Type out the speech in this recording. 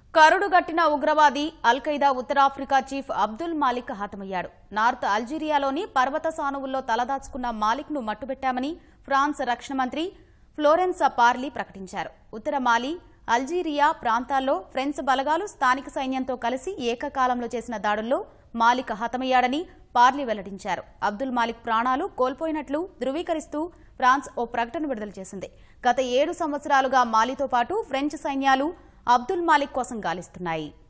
కరుడుగట్టిన ఉగ్రవాది Al Qaeda ఉత్తరాఫ్రికా చీఫ్ అబ్దుల్ మాలిక్ హతమయ్యాడు నార్త్ అల్జీరియాలోని పర్వత సానువుల్లో తలదాచుకున్న మాలిక్ ను మట్టుబెట్టామని ఫ్రాన్స్ రక్షణ మంత్రి ఫ్లోరెన్స్ పార్లీ ప్రకటించారు ఉత్తర మాలి అల్జీరియా ప్రాంతాల్లో ఫ్రెంచ్ బలగాలు స్థానిక సైన్యంతో కలిసి ఏకకాలంలో చేసిన దాడుల్లో మాలిక్ హతమయ్యాడని పార్లీ వెల్లడించారు అబ్దుల్ మాలిక్ ప్రాణాలు కోల్పోయినట్లు ధృవీకరిస్తూ ఫ్రాన్స్ ఓ ప్రకటన విడుదల చేసింది గత ఏడు సంవత్సరాలుగా మాలితో పాటు ఫ్రెంచ్ సైన్యాలు అబ్దుల్ మాలిక్ కోసం గాలిస్తున్నాయి